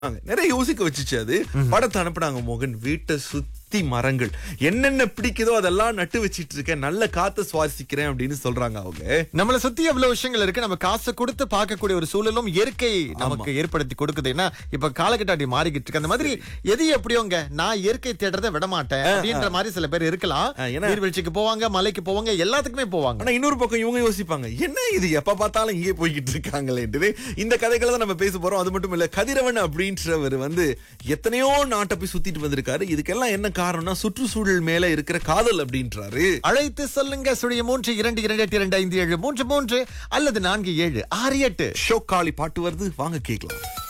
நிறைய யோசிக்க வச்சுச்சு அது படத்தை அனுப்புனாங்க மோகன் வீட்டை சுத்தி மரங்கள் என்னென்ன பிடிக்குதோ அதெல்லாம் நட்டு வச்சிட்டு இருக்கேன் நல்ல காத்த சுவாசிக்கிறேன் அப்படின்னு சொல்றாங்க அவங்க நம்மள சுத்தி எவ்வளவு விஷயங்கள் இருக்கு நம்ம காசு கொடுத்து பார்க்கக்கூடிய ஒரு சூழலும் இயற்கை நமக்கு ஏற்படுத்தி கொடுக்குது ஏன்னா இப்ப காலகட்டம் அப்படி மாறிக்கிட்டு இருக்கு அந்த மாதிரி எது எப்படியோங்க நான் இயற்கை தேடுறதை விட மாட்டேன் அப்படின்ற மாதிரி சில பேர் இருக்கலாம் ஆ, ஏன்னா- நீர்வீழ்ச்சிக்கு போவாங்க மலைக்கு போவாங்க எல்லாத்துக்குமே போவாங்க ஆனா இன்னொரு பக்கம் இவங்க யோசிப்பாங்க என்ன இது எப்ப பார்த்தாலும் இங்கே போய்கிட்டு இருக்காங்களேன்ட்டு இந்த கதைகளை தான் நம்ம பேச போறோம் அது மட்டும் இல்ல கதிரவன் அப்படின்றவர் வந்து எத்தனையோ நாட்டை போய் சுத்திட்டு வந்திருக்காரு இதுக்கெல்லாம் என்ன காரணம்னா சுற்றுச்சூழல் மேல இருக்கிற காதல் அப்படின்றாரு அழைத்து சொல்லுங்க சுழிய மூன்று இரண்டு இரண்டு எட்டு இரண்டு ஐந்து ஏழு மூன்று மூன்று அல்லது நான்கு ஏழு ஆறு எட்டு ஷோக்காளி பாட்டு வருது வாங்க கேட்கலாம்